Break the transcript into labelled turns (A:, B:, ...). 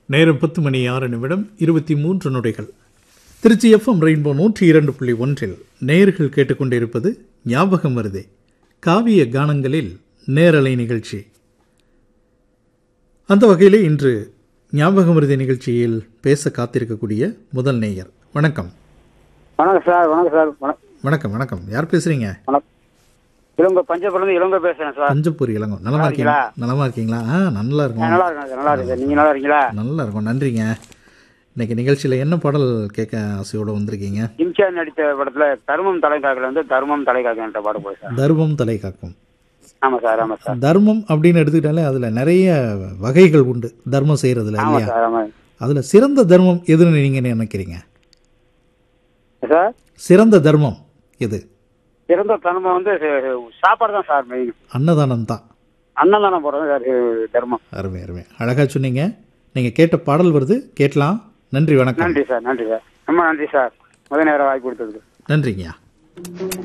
A: நேரம் பத்து மணி ஆறு நிமிடம் இருபத்தி மூன்று நொடிகள் திருச்சி எஃப்எம் ரெயின்போ நூற்றி இரண்டு புள்ளி ஒன்றில் நேயர்கள் கேட்டுக்கொண்டிருப்பது ஞாபகம் வருதே காவிய கானங்களில் நேரலை நிகழ்ச்சி அந்த வகையிலே இன்று ஞாபகம் வருதே நிகழ்ச்சியில் பேச காத்திருக்கக்கூடிய முதல் நேயர் வணக்கம்
B: வணக்கம் சார் வணக்கம் சார் வணக்கம்
A: வணக்கம் வணக்கம் யார் பேசுறீங்க
B: வணக்கம் இளங்கோ பஞ்சப்புலேருந்து இளங்கோ பேசுறேன் சார்
A: பஞ்சப்பூர் இளங்கோ நலமா இருக்கீங்களா நலமா இருக்கீங்களா ஆ நல்லா
B: நான்
A: இருக்கும்
B: நல்லா இருக்கேன் சார் நல்லா இருக்கேன் சார் நீங்க நல்லா இருக்கீங்களா
A: நல்லா இருக்கும் நன்றிங்க இன்னைக்கு நிகழ்ச்சியில் என்ன பாடல் கேட்க ஆசையோட வந்திருக்கீங்க
B: இம்சான் நடித்த படத்துல தர்மம் தலைக்காக்கல வந்து தர்மம் தலைக்காக்கன்ற பாடு போய் சார்
A: தர்மம் தலை காக்கும்
B: ஆமா சார் ஆமா சார்
A: தர்மம் அப்படின்னு எடுத்துக்கிட்டாலே அதில் நிறைய வகைகள் உண்டு தர்மம் செய்கிறதுல
B: ஆமா
A: இல்லையா
B: சார் ஆமா
A: அதில் சிறந்த தர்மம் எதுன்னு நீங்கள் நினைக்கிறீங்க
B: சார்
A: சிறந்த தர்மம் எது
B: சிறந்த தர்மம் வந்து ச- சாப்பாடு தான் சார் மெயின்
A: அன்னதானம் தான்
B: அன்னதானம் போடுறது சார் இது தர்மம்
A: அருமை அருமை அழகாக சொன்னீங்க நீங்கள் கேட்ட பாடல் வருது கேட்கலாம் நன்றி வணக்கம்
B: நன்றி சார் நன்றி சார் ரொம்ப நன்றி சார் முதல் நேரம் வாய்ப்பு கொடுத்ததுக்கு
A: நன்றிங்கய்யா